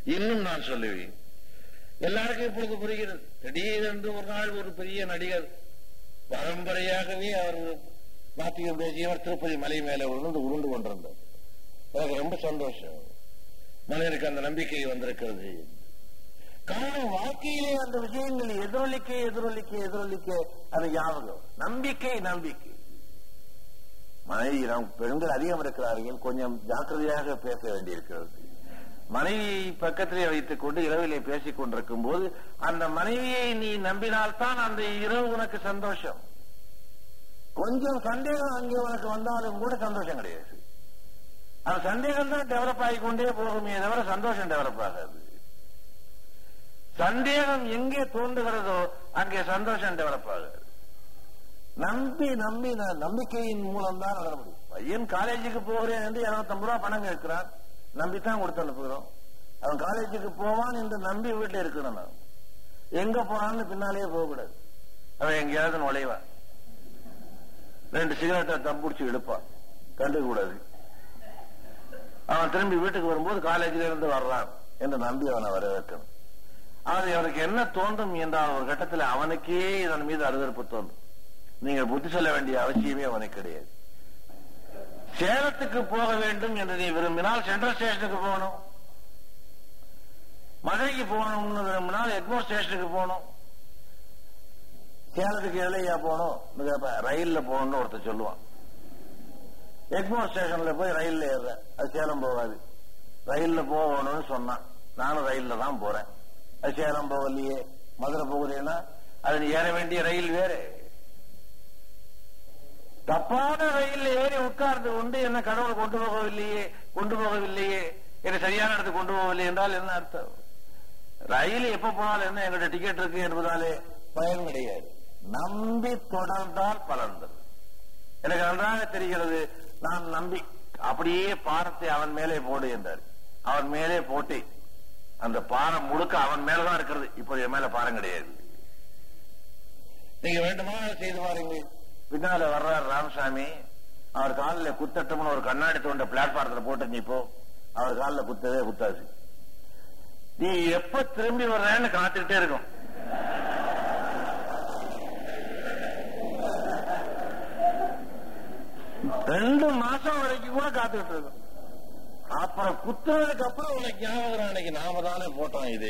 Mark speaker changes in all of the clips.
Speaker 1: இன்னும் நான் சொல்லுவேன் எல்லாருக்கும் இப்பொழுது புரிகிறது திடீரென்று ஒரு நாள் ஒரு பெரிய நடிகர் பரம்பரையாகவே அவர் நாட்டியம் பேசியவர் திருப்பதி மலை மேலே விழுந்து உருண்டு கொண்டிருந்தார் எனக்கு ரொம்ப சந்தோஷம் மனிதனுக்கு அந்த நம்பிக்கை வந்திருக்கிறது காரணம் வாழ்க்கையிலே அந்த விஷயங்கள் எதிரொலிக்க எதிரொலிக்க எதிரொலிக்க அது ஞாபகம் நம்பிக்கை நம்பிக்கை மனைவி நம் பெண்கள் அதிகம் இருக்கிறார்கள் கொஞ்சம் ஜாக்கிரதையாக பேச வேண்டியிருக்கிறது மனைவி பக்கத்திலே வைத்துக் கொண்டு இரவிலே பேசிக் கொண்டிருக்கும் போது அந்த மனைவியை நீ நம்பினால்தான் அந்த இரவு உனக்கு சந்தோஷம் கொஞ்சம் சந்தேகம் அங்கே உனக்கு வந்தாலும் கூட சந்தோஷம் கிடையாது அந்த சந்தேகம் தான் டெவலப் ஆகிக்கொண்டே போகுமே தவிர சந்தோஷம் டெவலப் ஆகாது சந்தேகம் எங்கே தோன்றுகிறதோ அங்கே சந்தோஷம் டெவலப் ஆகாது நம்பி நம்பி ந- நம்பிக்கையின் மூலம் தான் நடக்க முடியும் பையன் காலேஜுக்கு போகிறேன் என்று இருநூத்தம்பது ரூபா பணம் கேட்கிறான் நம்பித்தான் கொடுத்து அனுப்புகிறோம் அவன் காலேஜுக்கு போவான் என்று நம்பி வீட்டில் இருக்கணும் நான் எங்க போனான்னு பின்னாலேயே போகக்கூடாது அவன் எங்கேயாவது நுழைவான் ரெண்டு சிகரெட்டை தம்புடிச்சு இழுப்பான் கண்டுக்க கூடாது அவன் திரும்பி வீட்டுக்கு வரும்போது காலேஜில இருந்து வர்றான் என்று நம்பி அவனை வரவேற்கணும் அது அவனுக்கு என்ன தோன்றும் என்றால் ஒரு கட்டத்தில் அவனுக்கே இதன் மீது அருவருப்பு தோன்றும் நீங்கள் புத்தி சொல்ல வேண்டிய அவசியமே அவனுக்கு கிடையாது சேலத்துக்கு போக வேண்டும் என்று நீ விரும்பினால் சென்ட்ரல் ஸ்டேஷனுக்கு போகணும் மதுரைக்கு போகணும்னு விரும்பினால் எக்மோர் ஸ்டேஷனுக்கு போகணும் சேலத்துக்கு எல்லையா போகணும் கேட்பேன் ரயில்ல போகணும்னு ஒருத்தர் சொல்லுவான் எக்மோர் ஸ்டேஷன்ல போய் ரயில்ல ஏறுறேன் அது சேலம் போகாது ரயில்ல போகணும்னு சொன்னான் நானும் ரயில்ல தான் போறேன் அது சேலம் போகலையே மதுரை போகலைன்னா அது நீ ஏற வேண்டிய ரயில் வேறு தப்பான ரயில்ல ஏறி உட்கார்ந்து கொண்டு என்ன கடவுள் கொண்டு போகவில்லையே கொண்டு போகவில்லையே என்னை சரியான இடத்துக்கு கொண்டு போகவில்லை என்றால் என்ன அர்த்தம் ரயில் எப்ப போனாலும் என்ன எங்கிட்ட டிக்கெட் இருக்கு என்பதாலே பயன் கிடையாது நம்பி தொடர்ந்தால் பலன் தரும் எனக்கு நன்றாக தெரிகிறது நான் நம்பி அப்படியே பாரத்தை அவன் மேலே போடு என்றார் அவன் மேலே போட்டு அந்த பாரம் முழுக்க அவன் மேலதான் இருக்கிறது இப்போ என் மேல பாரம் கிடையாது நீங்க வேண்டுமா செய்து பாருங்க பின்னால வர்றார் ராமசாமி அவர் காலில் குத்தட்டம்னு ஒரு கண்ணாடி தோண்ட பிளாட்பாரத்துல போட்டு நீ போ அவர் காலில் குத்தவே குத்தாது நீ எப்ப திரும்பி வர்றேன்னு காத்துக்கிட்டே இருக்கும் ரெண்டு மாசம் வரைக்கும் கூட காத்துக்கிட்டு இருக்கும் அப்புறம் குத்துறதுக்கு அப்புறம் உனக்கு ஞாபகம் அன்னைக்கு நாம தானே போட்டோம் இது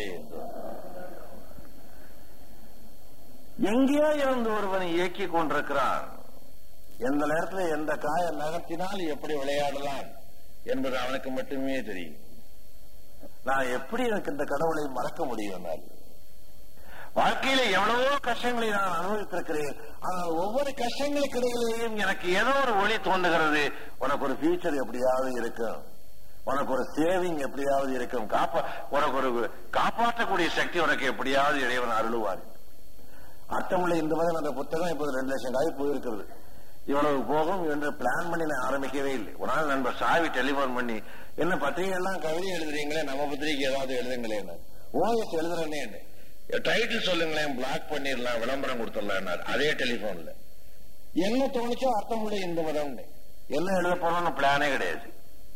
Speaker 1: எங்கேயோ இருந்து ஒருவன் இயக்கிக் கொண்டிருக்கிறான் எந்த நேரத்தில் எந்த காய நகர்த்தினால் எப்படி விளையாடலாம் என்பது அவனுக்கு மட்டுமே தெரியும் நான் எப்படி எனக்கு இந்த கடவுளை மறக்க முடியும் என்னால்? வாழ்க்கையில எவ்வளவோ கஷ்டங்களை நான் அனுபவித்திருக்கிறேன் ஆனால் ஒவ்வொரு கஷ்டங்களுக்கு இடையிலேயும் எனக்கு ஏதோ ஒரு ஒளி தோன்றுகிறது உனக்கு ஒரு ஃபியூச்சர் எப்படியாவது இருக்கும் உனக்கு ஒரு சேவிங் எப்படியாவது இருக்கும் காப்பா உனக்கு ஒரு காப்பாற்றக்கூடிய சக்தி உனக்கு எப்படியாவது இறைவன் அருளுவார் அர்த்தமுள்ள இந்த மாதிரி அந்த புத்தகம் இப்போது ரெண்டு லட்சம் காய் போயிருக்கிறது இவ்வளவு போகும் என்று பிளான் பண்ணி நான் ஆரம்பிக்கவே இல்லை ஒரு நாள் நண்பர் சாவி டெலிபோன் பண்ணி என்ன பத்திரிகை எல்லாம் கவிதை எழுதுறீங்களே நம்ம பத்திரிகை ஏதாவது எழுதுங்களேன் ஓஎஸ் எழுதுறேனே டைட்டில் சொல்லுங்களேன் பிளாக் பண்ணிடலாம் விளம்பரம் கொடுத்துடலாம் அதே டெலிபோன்ல என்ன தோணுச்சோ அர்த்தமுள்ள இந்த மதம் என்ன எழுத போறோம்னு பிளானே கிடையாது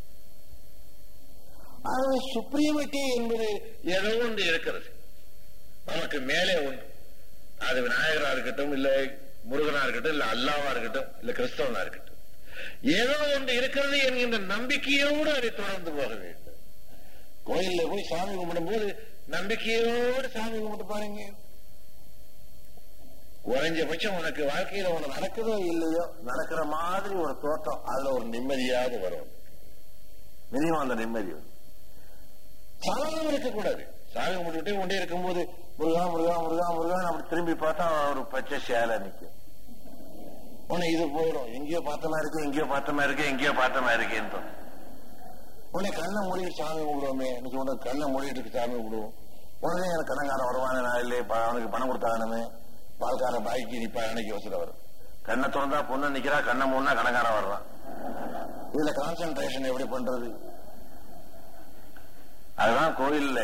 Speaker 1: அது சுப்ரீமிட்டி என்பது ஏதோ ஒன்று இருக்கிறது நமக்கு மேலே ஒன்று அது விநாயகரா இருக்கட்டும் இல்ல முருகனா இருக்கட்டும் இல்ல அல்லாவா இருக்கட்டும் இல்ல கிறிஸ்தவனா இருக்கட்டும் ஏதோ ஒன்று இருக்கிறது என்கின்ற நம்பிக்கையோடு அதை தொடர்ந்து போக வேண்டும் கோயில்ல போய் சாமி கும்பிடும் போது நம்பிக்கையோடு சாமி கும்பிட்டு பாருங்க குறைஞ்சபட்சம் உனக்கு வாழ்க்கையில ஒண்ணு நடக்குதோ இல்லையோ நடக்கிற மாதிரி ஒரு தோட்டம் அதுல ஒரு நிம்மதியாவது வரும் மினிமம் அந்த நிம்மதி வரும் சாதகம் இருக்கக்கூடாது சாமி கும்பிட்டுட்டே கொண்டே இருக்கும்போது முருகா முருகா முருகா முருகான்னு அப்படி திரும்பி பார்த்தா ஒரு பச்சை சேலை நிற்கும் உன்னை இது போயிடும் எங்கேயோ பார்த்தமா இருக்கு எங்கேயோ பார்த்தமா இருக்கு எங்கேயோ பார்த்தமா இருக்கேன்னு உடனே கண்ணை மூடிட்டு சாமி கும்பிடுவோமே எனக்கு உனக்கு கண்ணை மூடிட்டு இருக்கு சாமி கும்பிடுவோம் உடனே எனக்கு கடங்காரன் வருவானே நான் இல்லையே ப- அவனுக்கு பணம் கொடுத்தாகணுமே பால்காரன் பாய்க்கு நிப்பா அன்னைக்கு யோசனை வரும் கண்ணை திறந்தா பொண்ணு நிக்கிறா கண்ணை மூணா கடங்காரன் வர்றான் இதுல கான்சென்ட்ரேஷன் எப்படி பண்றது அதுதான் கோயில்ல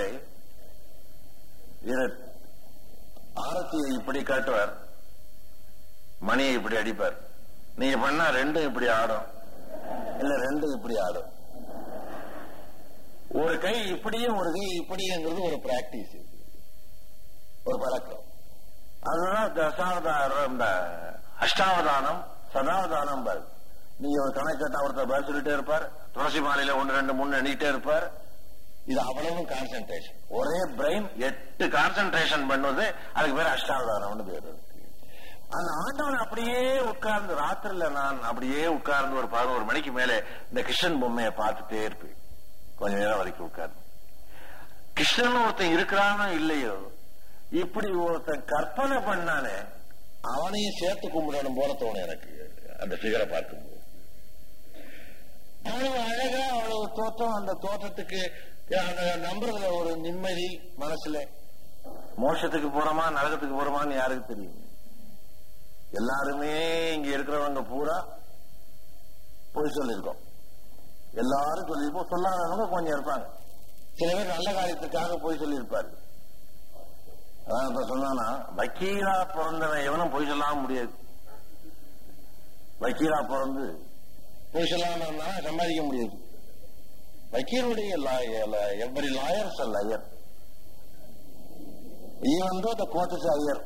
Speaker 1: இவர் ஆரத்தியை இப்படி காட்டுவார் மணியை இப்படி அடிப்பார் நீங்க பண்ணா ரெண்டும் இப்படி ஆடும் இல்ல ரெண்டும் இப்படி ஆடும் ஒரு கை இப்படியும் ஒரு கை இப்படிங்கிறது ஒரு பிராக்டிஸ் ஒரு பழக்கம் அதுதான் தசாவதாரம் இந்த அஷ்டாவதானம் சதாவதானம் பாரு நீங்க ஒரு கணக்கு கேட்டா ஒருத்தர் பதில் சொல்லிட்டே இருப்பார் துளசி மாலையில ஒன்று ரெண்டு மூணு எண்ணிட்டே இருப்பார் இது அவ்வளவு கான்சென்ட்ரேஷன் ஒரே பிரெயின் எட்டு கான்சென்ட்ரேஷன் பண்ணுவது அதுக்கு பேர் அஷ்டாவதானம்னு பேர் இருக்கு அந்த ஆண்டவன் அப்படியே உட்கார்ந்து ராத்திரில நான் அப்படியே உட்கார்ந்து ஒரு பதினோரு மணிக்கு மேலே இந்த கிருஷ்ணன் பொம்மையை பார்த்துட்டே இருப்பேன் கொஞ்ச நேரம் வரைக்கும் உட்கார்ந்து கிருஷ்ணன் ஒருத்தன் இருக்கிறானோ இல்லையோ இப்படி ஒருத்தன் கற்பனை பண்ணானே அவனையும் சேர்த்து கும்பிடணும் போல தோணும் எனக்கு அந்த ஃபிகரை பார்க்கும்போது அவ்வளவு அழகா அவ்வளவு தோற்றம் அந்த தோற்றத்துக்கு அந்த நம்புறதுல ஒரு நிம்மதி மனசுல மோட்சத்துக்கு போறோமா நரகத்துக்கு போறோமான்னு யாருக்கு தெரியும் எல்லாருமே இங்க இருக்கிறவங்க பூரா போய் சொல்லியிருக்கோம் எல்லாரும் சொல்லியிருப்போம் சொல்லாதவங்க கொஞ்சம் இருப்பாங்க சில பேர் நல்ல காரியத்துக்காக போய் சொல்லியிருப்பாரு அதான் இப்ப சொன்னானா வக்கீலா பிறந்தவன் எவனும் பொய் சொல்லாம முடியாது வக்கீலா பிறந்து பொய் சொல்லாம இருந்தா சம்பாதிக்க முடியாது வக்கீலுடைய every lawyers liar even though the court is Iyer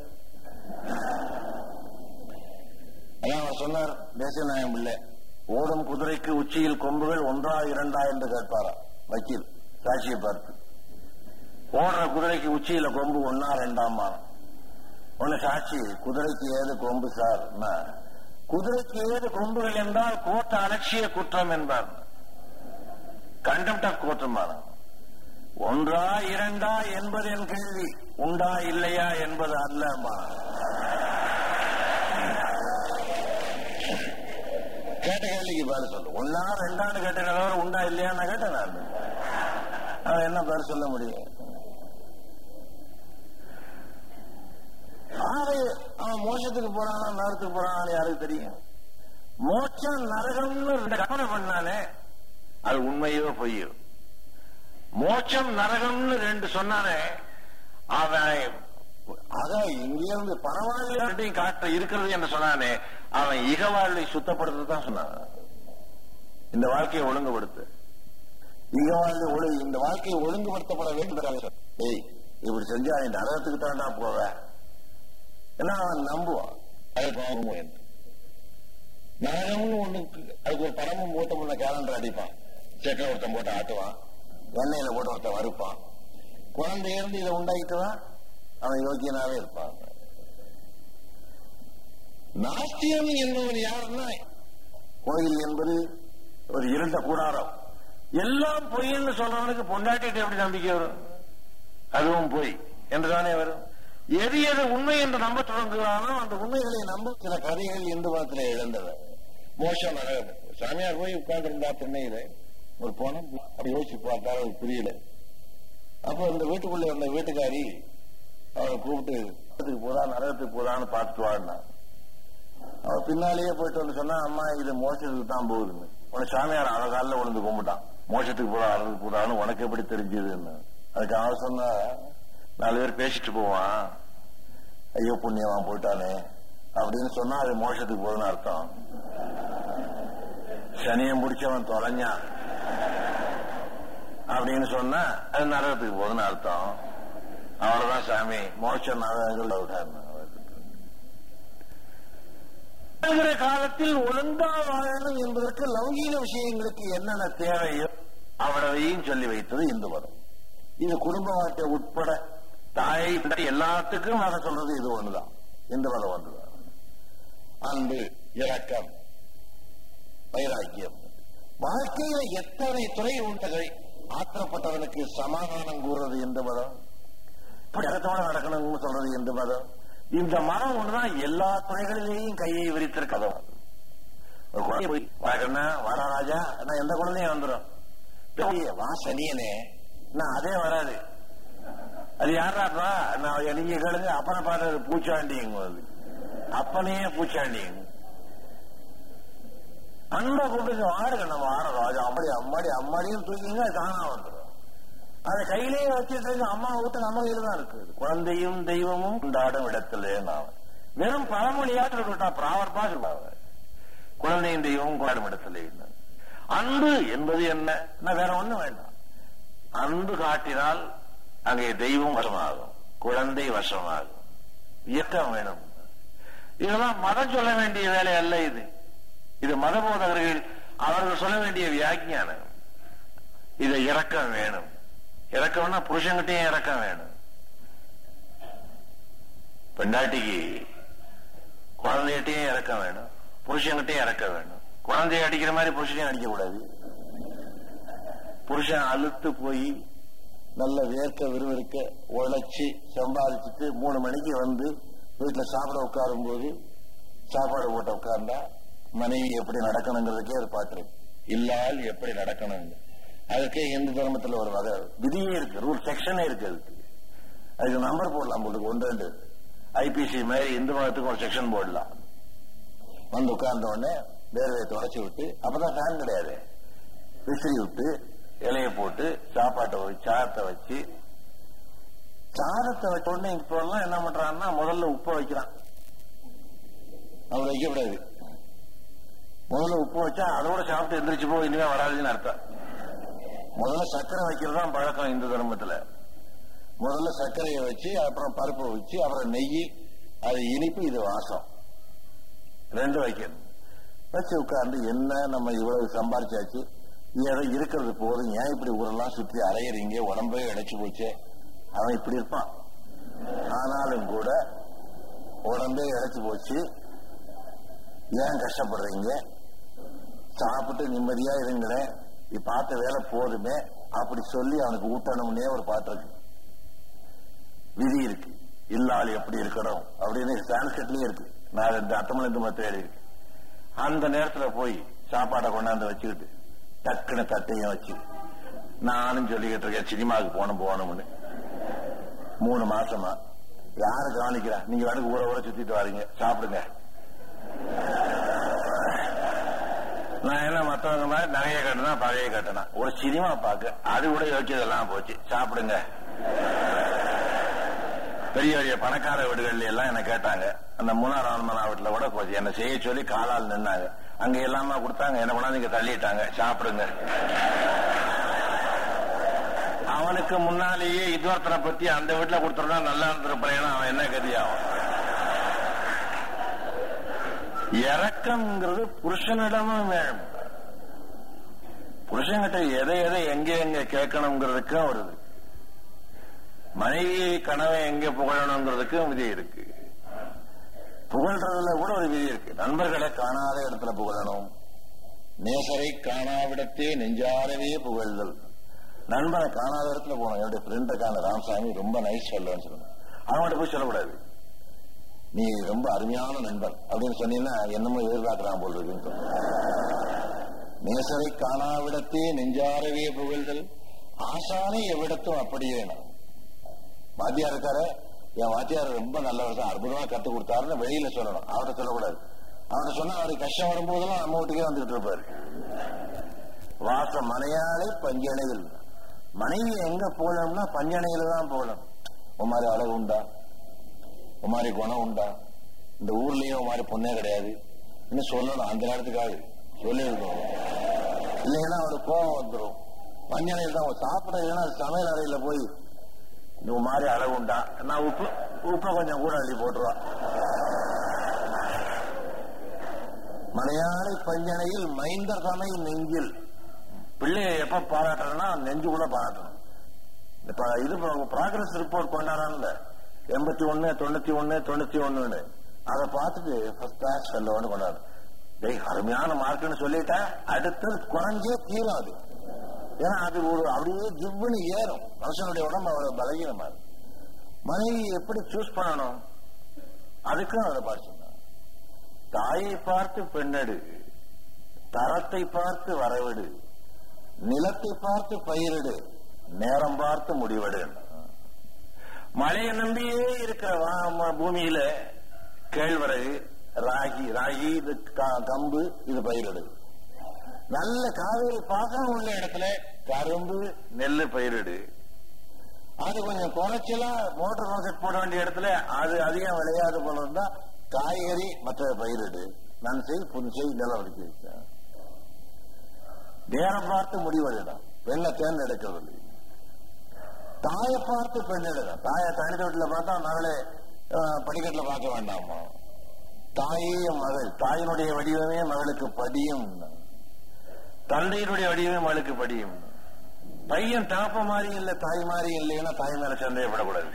Speaker 1: அதான் அவர் சொன்னார் தேசியநாயகம் பிள்ளை ஓடும் குதிரைக்கு உச்சியில் கொம்புகள் ஒன்றா இரண்டா என்று கேட்பாரா வக்கீல் சாட்சியை பார்த்து ஓடுற குதிரைக்கு உச்சியில கொம்பு ஒன்னா ரெண்டாம் மானம் ஒன்னு சாட்சி குதிரைக்கு ஏது கொம்பு சார் குதிரைக்கு ஏது கொம்புகள் என்றால் கோட்ட அலட்சிய குற்றம் என்பார் கண்டெம்ட் ஆஃப் கோட்டம் ஒன்றா இரண்டா என்பது என் கேள்வி உண்டா இல்லையா என்பது அல்லமா கேட்ட கேள்விக்கு பதில் சொல்லு ஒன்னா ரெண்டான்னு கேட்ட தவிர உண்டா இல்லையா நான் கேட்டேன் நான் அவன் என்ன பதில் சொல்ல முடியும் ஆறு அவன் மோட்சத்துக்கு போறானா நரகத்துக்கு போறானான்னு யாருக்கு தெரியும் மோட்சம் நரகம்னு ரெண்டு கற்பனை பண்ணானே அது உண்மையோ பொய்யோ மோட்சம் நரகம்னு ரெண்டு சொன்னானே அவன் அதான் இங்கிருந்து பரவாயில்லையும் காட்ட இருக்கிறது என்று சொன்னானே அவன் இக வாழ்வை சுத்தப்படுறது தான் சொன்னான் இந்த வாழ்க்கையை ஒழுங்குபடுத்து இக வாழ்வை ஒழு இந்த வாழ்க்கையை ஒழுங்குபடுத்தப்பட வேண்டும் ஏய் இப்படி செஞ்சா இந்த நரகத்துக்கு தாண்டா போவ ஏன்னா அவன் நம்புவான் அது பாவம் என்று நரகம்னு ஒண்ணுக்கு அதுக்கு ஒரு படமும் போட்டு முன்ன கேலண்டர் அடிப்பான் செக்கை ஒருத்தன் போட்டு ஆட்டுவான் எண்ணெயில போட்டு ஒருத்தன் வறுப்பான் குழந்தை இருந்து இதை உண்டாக்கிட்டுவான் அவன் யோக்கியனாவே இருப்பான் நாஸ்தியம் என்பவன் யாருன்னா கோயில் என்பது ஒரு இருண்ட கூடாரம் எல்லாம் பொய்ன்னு சொல்றவனுக்கு பொண்டாட்டிட்டு எப்படி நம்பிக்கை வரும் அதுவும் பொய் என்றுதானே வரும் எது எது உண்மை என்று நம்ப தொடங்குகிறானோ அந்த உண்மைகளை நம்ப சில கதைகள் இந்து மதத்தில் இழந்தவர் மோசம் நரகம் சாமியார் போய் உட்கார்ந்து இருந்தா திண்ணையில ஒரு போனம் அப்படி யோசிச்சு பார்த்தா அவருக்கு புரியல அப்போ இந்த வீட்டுக்குள்ள இருந்த வீட்டுக்காரி அவரை கூப்பிட்டு நரகத்துக்கு போதா நரகத்துக்கு போதான்னு பார்த்துட்டு வாழ்னா அவ பின்னாலேயே போயிட்டு வந்து சொன்னா அம்மா இது மோசத்துக்கு தான் போகுதுன்னு உனக்கு சாமியார் அவ காலில் விழுந்து கும்பிட்டான் மோசத்துக்கு போதா அறதுக்கு போதான்னு உனக்கு எப்படி தெரிஞ்சதுன்னு அதுக்கு அவன் சொன்னா நாலு பேர் பேசிட்டு போவான் ஐயோ புண்ணியவான் போயிட்டானே அப்படின்னு சொன்னா அது மோசத்துக்கு போகுதுன்னு அர்த்தம் சனியம் பிடிச்சவன் தொலைஞ்சான் அப்படின்னு சொன்னா அது நரகத்துக்கு போகுதுன்னு அர்த்தம் அவ்வளவுதான் சாமி மோட்ச நரகங்கள் விட்டாருன்னு காலத்தில் ஒழுங்கா வாழணும் என்பதற்கு லௌகீக விஷயங்களுக்கு என்னென்ன தேவையோ அவ்வளவையும் சொல்லி வைத்தது இந்து மதம் இது குடும்ப வாழ்க்கை உட்பட தாயை எல்லாத்துக்கும் அதை சொல்றது இது ஒண்ணுதான் இந்து மதம் ஒன்றுதான் அன்பு இரக்கம் வைராக்கியம் வாழ்க்கையில எத்தனை துறை உண்டதை ஆத்திரப்பட்டவனுக்கு சமாதானம் கூறுறது இந்து மதம் இப்படி இடத்தோட நடக்கணும்னு சொல்றது இந்து மதம் இந்த மரம் ஒண்ணுதான் எல்லா துறைகளிலேயும் கையை விரித்திருக்கதும் வரா ராஜா நான் எந்த குழந்தையும் வந்துடும் வா சனியனே நான் அதே வராது அது யாராப்பா நான் நீங்க கேளுங்க அப்பனை பார்த்தது பூச்சாண்டிங்க அது அப்பனே பூச்சாண்டிங்க அன்பை கூப்பிட்டு ஆடுங்க நம்ம ஆடுறோம் அது அம்மாடி அம்மாடி அம்மாடியும் தூக்கிங்க காணா வந்துடும் அதை கையிலேயே வச்சுட்டு இருக்க அம்மா ஊட்ட நம்ம கையில தான் இருக்குது குழந்தையும் தெய்வமும் கொண்டாடும் இடத்திலே நான் வெறும் பழமொழியாட்டு இருக்கட்டா பிராவர்பா சொல்லுவாங்க குழந்தையும் தெய்வமும் கொண்டாடும் இடத்திலே அன்பு என்பது என்ன வேற ஒண்ணும் வேண்டாம் அன்பு காட்டினால் அங்கே தெய்வம் வசமாகும் குழந்தை வசமாகும் இயக்கம் வேணும் இதெல்லாம் மதம் சொல்ல வேண்டிய வேலை அல்ல இது இது மத போதகர்கள் அவர்கள் சொல்ல வேண்டிய வியாக்கியானம் இதை இறக்கம் வேணும் இறக்கம்னா புருஷன்கிட்டயும் இறக்கம் வேணும் பெண்டாட்டிக்கு குழந்தைகிட்டையும் இறக்கம் வேணும் புருஷன்கிட்டையும் இறக்கம் வேணும் குழந்தைய அடிக்கிற மாதிரி புருஷனையும் அடிக்க கூடாது புருஷன் அழுத்து போய் நல்ல வேர்க்க விறுவிறுக்க உழைச்சி சம்பாதிச்சுட்டு மூணு மணிக்கு வந்து வீட்டுல சாப்பிட உட்காரும் போது சாப்பாடு போட்டு உட்கார்ந்தா மனைவி எப்படி நடக்கணுங்கிறதுக்கே ஒரு பாட்டு இருக்கு இல்லால் எப்படி நடக்கணும் அதுக்கே இந்து தர்மத்துல ஒரு வகை விதியே இருக்கு ரூல் செக்ஷனே இருக்கு அதுக்கு அதுக்கு நம்பர் போடலாம் போட்டுக்கு ஒன்று ரெண்டு ஐபிசி மாதிரி இந்து மதத்துக்கு ஒரு செக்ஷன் போடலாம் வந்து உட்கார்ந்த உடனே வேர்வையை தொடச்சி விட்டு அப்பதான் ஃபேன் கிடையாது விசிறி விட்டு இலைய போட்டு சாப்பாட்டை வச்சு சாதத்தை வச்சு சாதத்தை வச்ச உடனே இப்ப எல்லாம் என்ன பண்றான்னா முதல்ல உப்பை வைக்கிறான் அவர் வைக்கக்கூடாது முதல்ல உப்பு வச்சா அதோட சாப்பிட்டு எந்திரிச்சு போ இனிமே வராதுன்னு அர்த்தம் முதல்ல சர்க்கரை வைக்கிறது தான் பழக்கம் இந்து தர்மத்துல முதல்ல சர்க்கரையை வச்சு அப்புறம் பருப்பை வச்சு அப்புறம் நெய் அது இனிப்பு இது வாசம் ரெண்டு வைக்கணும் வச்சு உட்கார்ந்து என்ன நம்ம இவ்வளவு சம்பாரிச்சாச்சு ஏதோ இருக்கிறது போதும் ஏன் இப்படி ஊரெல்லாம் சுற்றி அலையறீங்க உடம்பே இழைச்சு போச்சு அவன் இப்படி இருப்பான் ஆனாலும் கூட உடம்பே இழைச்சு போச்சு ஏன் கஷ்டப்படுறீங்க சாப்பிட்டு நிம்மதியா இருங்களேன் இப்ப பார்த்த வேலை போதுமே அப்படி சொல்லி அவனுக்கு ஊட்டணும்னே ஒரு பாட்டு இருக்கு விதி இருக்கு இல்லால் எப்படி இருக்கணும் அப்படின்னு சான்ஸ்கிரிட்லயே இருக்கு நான் இந்த அத்தமிழந்து மத்த எழுதி இருக்கு அந்த நேரத்துல போய் சாப்பாடை கொண்டாந்து வச்சுக்கிட்டு டக்குன்னு தட்டையும் வச்சு நானும் சொல்லிக்கிட்டு இருக்கேன் சினிமாவுக்கு போகணும் போகணும்னு மூணு மாசமா யாரு கவனிக்கிறா நீங்க வேணுக்கு ஊரை ஊரை சுத்திட்டு வாரீங்க சாப்பிடுங்க நான் என்ன மத்தவங்க மாதிரி நகையை கட்டினா பழைய கட்டினா ஒரு சினிமா பார்க்க அது கூட யோக்கியதெல்லாம் போச்சு சாப்பிடுங்க பெரிய பெரிய பணக்கார வீடுகள்ல எல்லாம் என்ன கேட்டாங்க அந்த மூணார் ஆன்மனா வீட்டுல கூட போச்சு என்ன செய்ய சொல்லி காலால் நின்னாங்க அங்க எல்லாமே கொடுத்தாங்க என்ன பண்ணா நீங்க தள்ளிட்டாங்க சாப்பிடுங்க அவனுக்கு முன்னாலேயே இதுவர்த்தனை பத்தி அந்த வீட்டுல கொடுத்துருந்தா நல்லா இருந்திருப்பேன் அவன் என்ன கதியாகும் இறக்கம்ங்கிறது புருஷனிடமும் வேணும் புருஷன்கிட்ட எதை எதை எங்க எங்க கேட்கணுங்கிறதுக்கும் வருது மனைவி கனவை எங்க புகழணுங்கிறதுக்கும் விதி இருக்கு புகழ்றதுல கூட ஒரு விதி இருக்கு நண்பர்களை காணாத இடத்துல புகழணும் நேசரை காணாவிடத்தே நெஞ்சாரவே புகழ்தல் நண்பனை காணாத இடத்துல போகணும் என்னுடைய ஃப்ரெண்டை காண ராமசாமி ரொம்ப நைஸ் சொல்லணும்னு சொல்லணும் அவங்கள்ட்ட போய் சொல்லக்கூடாது நீ ரொம்ப அருமையான நண்பர் அப்படின்னு சொன்னீங்கன்னா என்னமோ எதிர்பார்க்கிறான் போல் இருக்குன்னு நேசரை காணாவிடத்தே நெஞ்சாரவே புகழ்தல் ஆசானை எவ்விடத்தும் அப்படியே வாத்தியார் இருக்காரு என் வாத்தியார் ரொம்ப நல்லவர் தான் அற்புதமா கத்து கொடுத்தாருன்னு வெளியில சொல்லணும் அவர்கிட்ட சொல்லக்கூடாது அவர்கிட்ட சொன்னா அவருக்கு கஷ்டம் வரும்போதெல்லாம் நம்ம வீட்டுக்கே வந்துட்டு இருப்பாரு வாசம் மனையாளை பஞ்சணையில் மனைவி எங்க போகணும்னா பஞ்சணையில தான் போகணும் உன் மாதிரி அழகு உண்டா உன் மாதிரி குணம் உண்டா இந்த ஊர்லயும் உன் மாதிரி பொண்ணே கிடையாது இன்னும் சொல்லணும் அந்த நேரத்துக்காக சொல்லி இருக்கணும் இல்லைன்னா அவருக்கு கோபம் வந்துடும் பஞ்சணையில் தான் சாப்பிட இல்லைன்னா சமையல் அறையில போய் இந்த மாதிரி அளவு உண்டா நான் உப்பு உப்பை கொஞ்சம் கூட அள்ளி போட்டுருவான் மலையாளி பஞ்சனையில் மைந்தர் தமை நெஞ்சில் பிள்ளைய எப்ப பாராட்டுறேன்னா நெஞ்சுக்குள்ள பாராட்டணும் இப்ப இது ப்ராக்ரஸ் ரிப்போர்ட் கொண்டாடான்ல எண்பத்தி ஒண்ணு தொண்ணூத்தி ஒண்ணு தொண்ணூத்தி ஒண்ணுன்னு அதை பார்த்துட்டு ஃபர்ஸ்ட் கிளாஸ் ஃபெல்லோன்னு கொண்டாடு டேய் அருமையான மார்க்னு சொல்லிட்டா அடுத்தது குறைஞ்சே தீரும் அது ஏன்னா அது ஒரு அப்படியே ஜிவ்னு ஏறும் மனுஷனுடைய உடம்பு அவ்வளவு பலகீனமா இருக்கு மனைவி எப்படி சூஸ் பண்ணணும் அதுக்கும் அதை படிச்சிருந்தாங்க தாயை பார்த்து பெண்ணெடு தரத்தை பார்த்து வரவிடு நிலத்தை பார்த்து பயிரிடு நேரம் பார்த்து முடிவெடு மழையை நம்பியே இருக்கிற பூமியில கேழ்வரகு ராகி ராகி இது கம்பு இது பயிரிடு நல்ல காவேரி பாசனம் உள்ள இடத்துல கரும்பு நெல்லு பயிரிடு அது கொஞ்சம் குறைச்சலா மோட்டர் கான்செப்ட் போட வேண்டிய இடத்துல அது அதிகம் விளையாது போல இருந்தா காய்கறி மற்ற பயிரிடு நான் செய் புது செய் நிலவரிக்கை நேரம் பார்த்து முடிவெடுதான் வெள்ள தேர்ந்தெடுக்கவில்லை தாயை பார்த்து பெண் எடுக்கும் தாயை தனி வீட்டுல பார்த்தா மகளே அஹ், படிக்கட்டுல பார்க்க வேண்டாமா தாயே மகள் தாயினுடைய வடிவமே மகளுக்கு படியும் தந்தையினுடைய வடிவமே மகளுக்கு படியும் பையன் தாப்ப மாதிரி இல்ல தாய் மாதிரி இல்லைன்னா தாய் மேல சந்தேகப்படக்கூடாது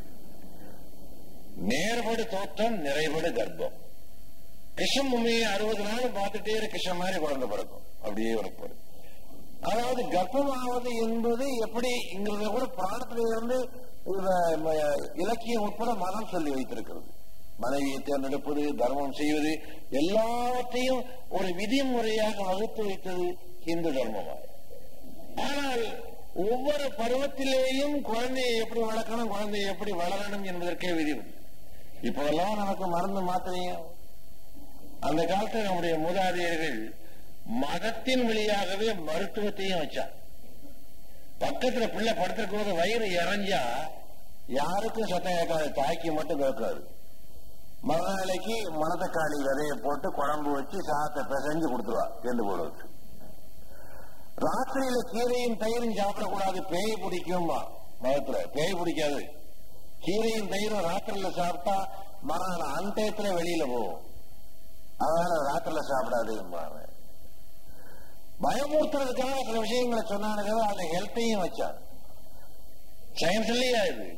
Speaker 1: நேர்படு தோற்றம் நிறைபடு கர்ப்பம் கிருஷ்ண உண்மையை அறுபது நாள் பார்த்துட்டே இரு கிருஷ்ண மாதிரி குழந்தை பிறக்கும் அப்படியே வரப்போது அதாவது கர்ப்பமாவது என்பது எப்படிங்கிறத கூட பிராணத்தில இருந்து இவ- ம- இலக்கியம் உட்பட மனம் சொல்லி வைத்திருக்கிறது மனைவியை தேர்ந்தெடுப்பது தர்மம் செய்வது எல்லாவற்றையும் ஒரு விதிமுறையாக வகுத்து வைத்தது இந்து தர்மமாக ஆனால் ஒவ்வொரு பருவத்திலேயும் குழந்தையை எப்படி வளர்க்கணும் குழந்தையை எப்படி வளரணும் என்பதற்கே விதி உண்டு. இப்போதெல்லாம் நமக்கு மருந்து மாத்திரையும் அந்த காலத்தில் நம்முடைய மூதாதையர்கள் மதத்தின் வழியாகவே மருத்துவத்தையும் வச்சார் பக்கத்துல பிள்ளை படுத்திருக்கும் போது வயிறு இறஞ்சா யாருக்கும் சத்தம் கேட்காது தாய்க்கு மட்டும் கேட்காது மறுநாளைக்கு மணத்தக்காளி விதைய போட்டு குழம்பு வச்சு சாதத்தை பிசைஞ்சு கொடுத்துருவா சேர்ந்து போடுவது ராத்திரியில கீரையும் தயிரும் சாப்பிடக்கூடாது பேய் பிடிக்குமா மதத்துல பேய் பிடிக்காது கீரையும் தயிரும் ராத்திரியில சாப்பிட்டா மறுநாள் அந்தயத்துல வெளியில போகும் அதனால ராத்திரில சாப்பிடாதும்பாங்க பயமுறுத்துறதுக்காக சில விஷயங்களை சொன்னானுங்க அந்த ஹெல்த்தையும் வச்சார் சயின்ஸ்லயே இது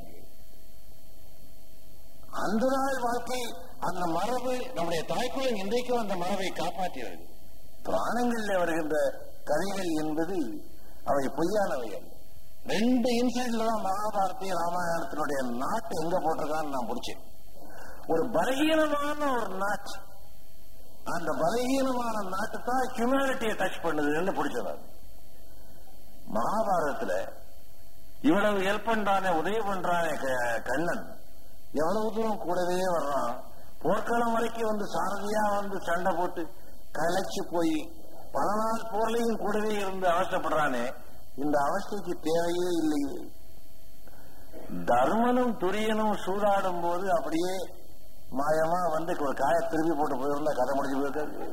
Speaker 1: அந்த நாள் வாழ்க்கை அந்த மரபு நம்முடைய தாய்க்குள்ள இன்றைக்கும் அந்த மரபை காப்பாற்றியது புராணங்களில் வருகின்ற கதைகள் என்பது அவை பொய்யானவை அல்ல ரெண்டு இன்சிடென்ட்ல தான் மகாபாரதிய ராமாயணத்தினுடைய நாட்டு எங்க போட்டிருக்கான்னு நான் பிடிச்சேன் ஒரு பலகீனமான ஒரு நாட்டு அந்த பலகீனமான நாட்டு தான் ஹியூமனிட்டியை டச் பண்ணுதுன்னு பிடிச்சது மகாபாரதத்துல இவ்வளவு ஹெல்ப் பண்றானே உதவி பண்றானே க- கண்ணன் எவ்வளவு தூரம் கூடவே வர்றான் போர்க்களம் வரைக்கும் வந்து சாரதியா வந்து சண்டை போட்டு களைச்சு போய் பல நாள் போர்லையும் கூடவே இருந்து அவஸ்தைப்படுறானே இந்த அவஸ்தைக்கு தேவையே இல்லையே தர்மனும் துரியனும் சூதாடும் போது அப்படியே மாயமா வந்து ஒரு காய திருப்பி போட்டு போயிருந்தா கதை முடிஞ்சு போயிருக்காது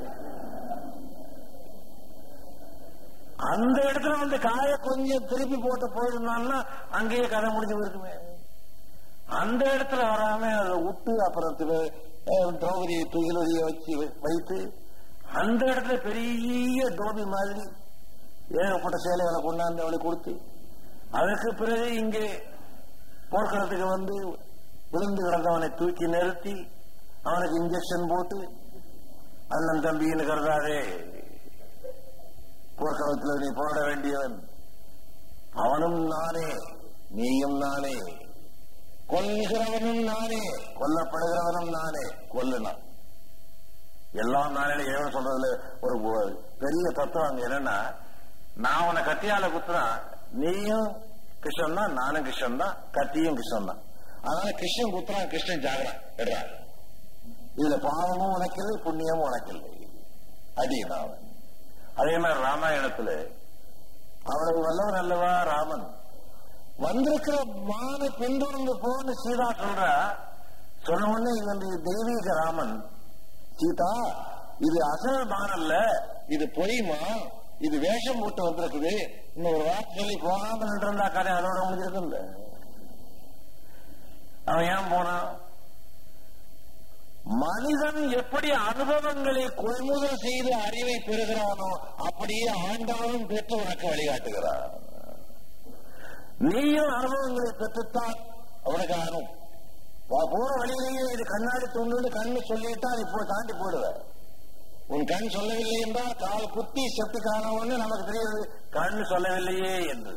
Speaker 1: அந்த இடத்துல வந்து காய கொஞ்சம் திருப்பி போட்டு போயிருந்தான்னா அங்கேயே கதை முடிஞ்சு போயிருக்குமே அந்த இடத்துல வராம அதை விட்டு அப்புறம் திரு- அஹ் திரௌபதி துகிலுதிய வச்சு வைத்து அந்த இடத்துல பெரிய டோபி மாதிரி ஏகப்பட்ட சேலைகளை கொண்டாந்து அவளுக்கு கொடுத்து அதற்கு பிறகு இங்கே போர்க்களத்துக்கு வந்து விழுந்து கிடந்தவனை தூக்கி நிறுத்தி அவனுக்கு இன்ஜெக்ஷன் போட்டு அண்ணன் தம்பின்னு கருதாதே போர்க்களத்தில் நீ போட வேண்டியவன் அவனும் நானே நீயும் நானே கொல்கிறவனும் நானே கொல்லப்படுகிறவனும் நானே கொல்லுனா எல்லாம் நானே ஏன் சொல்றதுல ஒரு ஒரு பெரிய தத்துவம் அங்க என்னன்னா நான் உன்னை கத்தியால குத்துனா நீயும் கிருஷ்ணன் தான் நானும் கிருஷ்ணன் தான் கத்தியும் கிருஷ்ணன் தான் அதனால கிருஷ்ணன் குத்துறான் கிருஷ்ணன் ஜாகிறான் எடுறான் இதுல பாவமும் உனக்கில்லை புண்ணியமும் உனக்கில்லை அடினா அவன் அதே மாதிரி ராமாயணத்துல அவ்வளவு வல்லவன் அல்லவா ராமன் வந்திருக்கிற மானை பின்தொடர்ந்து போன்னு சீதா சொல்ற சொன்ன உடனே இவன் இது தெய்வீக ராமன் சீதா இது அசல் மான் அல்ல இது பொய்மா இது வேஷம் போட்டு வந்திருக்குது இன்னும் ஒரு வார்த்தை சொல்லி போகாம நின்றிருந்தா கதை அதோட முடிஞ்சிருக்குல்ல அவன் ஏன் போனான் மனிதன் எப்படி அனுபவங்களை கொள்முதல் செய்து அறிவை பெறுகிறானோ அப்படியே ஆண்டவனும் பெற்று உனக்கு வழிகாட்டுகிறான் நீயும் அனுபவங்களை பெற்றுத்தான் அவனுக்கு ஆனும் போற வழியிலேயே இது கண்ணாடி துண்டு கண்ணு சொல்லிட்டா இப்போ தாண்டி போடுவ உன் கண் சொல்லவில்லை என்றால் கால் குத்தி செத்து காணவன்னு நமக்கு தெரியுது கண் சொல்லவில்லையே என்று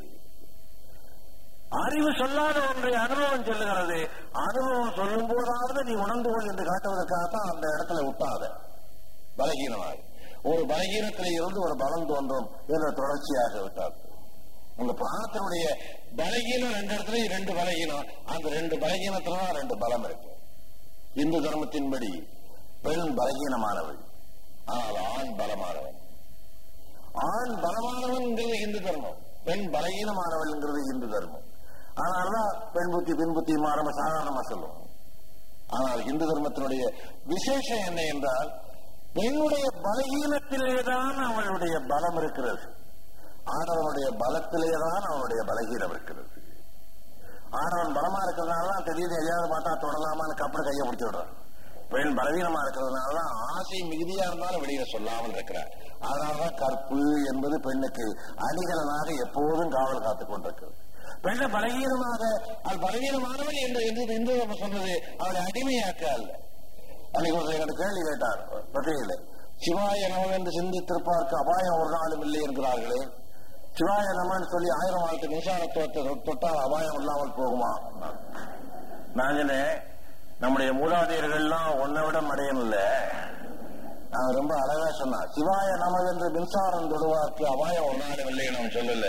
Speaker 1: அறிவு சொல்லாத ஒன்றை அனுபவம் சொல்லுகிறது அனுபவம் சொல்லும் போதாவது நீ உணர்ந்து கொள் என்று காட்டுவதற்காகத்தான் அந்த இடத்துல விட்டாத பலகீனமாக ஒரு பலகீனத்திலே இருந்து ஒரு பலம் தோன்றும் என்ற தொடர்ச்சியாக விட்டார் உங்க பிராணத்தினுடைய பலகீனம் ரெண்டு இடத்துல ரெண்டு பலகீனம் அந்த ரெண்டு பலகீனத்துல தான் ரெண்டு பலம் இருக்கு இந்து தர்மத்தின்படி பெண் பலகீனமானவள் ஆனால் ஆண் பலமானவன் ஆண் பலமானவன்ங்கிறது இந்து தர்மம் பெண் பலகீனமானவள்ங்கிறது இந்து தர்மம் ஆனால்தான் பெண் புத்தி பின் புத்தி மாறம சாதாரணமா சொல்லுவோம் ஆனால் இந்து தர்மத்தினுடைய விசேஷம் என்ன என்றால் பெண்ணுடைய பலகீனத்திலேதான் அவளுடைய பலம் இருக்கிறது ஆடவனுடைய பலத்திலேதான் அவனுடைய பலகீனம் இருக்கிறது ஆடவன் பலமா இருக்கிறதுனால தான் திடீர்னு எதையாவது பார்த்தா தொடலாமான்னு கப்பல் கையை பிடிச்சி விடுறான் பெண் பலவீனமா இருக்கிறதுனால தான் ஆசை மிகுதியா இருந்தாலும் வெளியில சொல்லாமல் இருக்கிறார் அதனாலதான் கற்பு என்பது பெண்ணுக்கு அணிகலனாக எப்போதும் காவல் காத்துக் கொண்டிருக்கிறது பெண்ணை பலகீனமாக அது பலகீனமானவன் என்று என்று இந்து நம்ம சொன்னது அவளை அடிமையாக்க அல்ல அன்னைக்கு ஒரு என்கிட்ட கேள்வி கேட்டார் பத்திரிகையில சிவாய நமன் என்று சிந்தித்திருப்பார்க்கு அபாயம் ஒரு நாளும் இல்லை என்கிறார்களே சிவாய நமன் சொல்லி ஆயிரம் வாழ்க்கை மின்சாரத்துவத்தை தொட்டால் அபாயம் இல்லாமல் போகுமா நான் சொன்னேன் நம்முடைய மூதாதையர்கள்லாம் ஒன்னை விட மடையன் இல்ல அவன் ரொம்ப அழகா சொன்னான் சிவாய நமது என்று மின்சாரம் தொடுவார்க்கு அபாயம் ஒரு நாளும் இல்லை நான் சொல்லல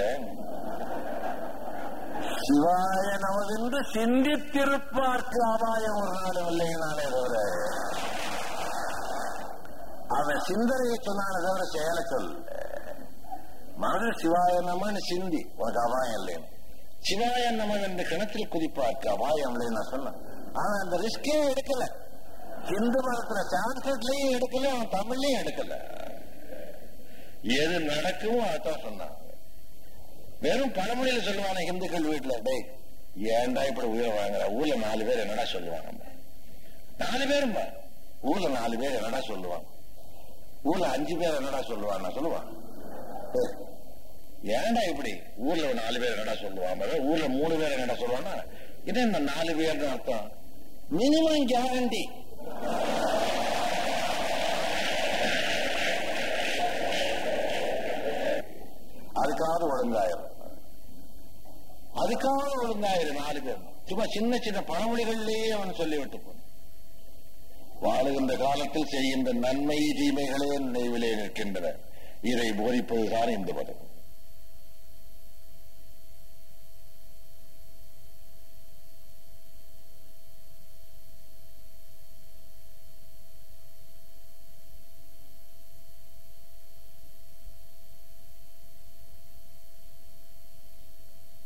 Speaker 1: சிவாய நமதென்று சிந்தித்திருப்பார்க்கு அபாயம் ஒரு நாளும் இல்லை நானே தவிர அவன் சிந்தனையை சொன்னானே தவிர செயலை சொல்ல மனதில் சிவாய நமன்னு சிந்தி உனக்கு அபாயம் இல்லைன்னு சிவாய நமன் என்று கிணத்தில் குதிப்பார்க்கு அபாயம் இல்லைன்னு நான் சொன்னேன் ஆனா அந்த ரிஸ்கே எடுக்கல இந்து மதத்துல சான்ஸ்கிரிட்லயும் எடுக்கல அவன் தமிழ்லயும் எடுக்கல எது நடக்குமோ அதான் சொன்னான் வெறும் பழமொழியில சொல்லுவாங்க இந்துக்கள் வீட்டுல டேய் ஏன்டா இப்படி உயிரை வாங்குற ஊர்ல நாலு பேர் என்னடா சொல்லுவாங்க நாலு பேரும் ஊர்ல நாலு பேர் என்னடா சொல்லுவாங்க ஊர்ல அஞ்சு பேர் என்னடா சொல்லுவாங்க சொல்லுவான் ஏன்டா இப்படி ஊர்ல நாலு பேர் என்னடா சொல்லுவாங்க ஊர்ல மூணு பேர் என்னடா சொல்லுவானா இது இந்த நாலு பேர் அர்த்தம் மினிமம் கேரண்டி அதுக்காவது ஒழுங்காயிரும் அதுக்காவது ஒழுங்காயிரும் நாலு பேர் சும்மா சின்ன சின்ன பழமொழிகளிலேயே அவன் சொல்லிவிட்டு போன வாழுகின்ற காலத்தில் செய்கின்ற நன்மை தீமைகளே நினைவிலே நிற்கின்றன இதை போதிப்பதுதான் இந்த பதம்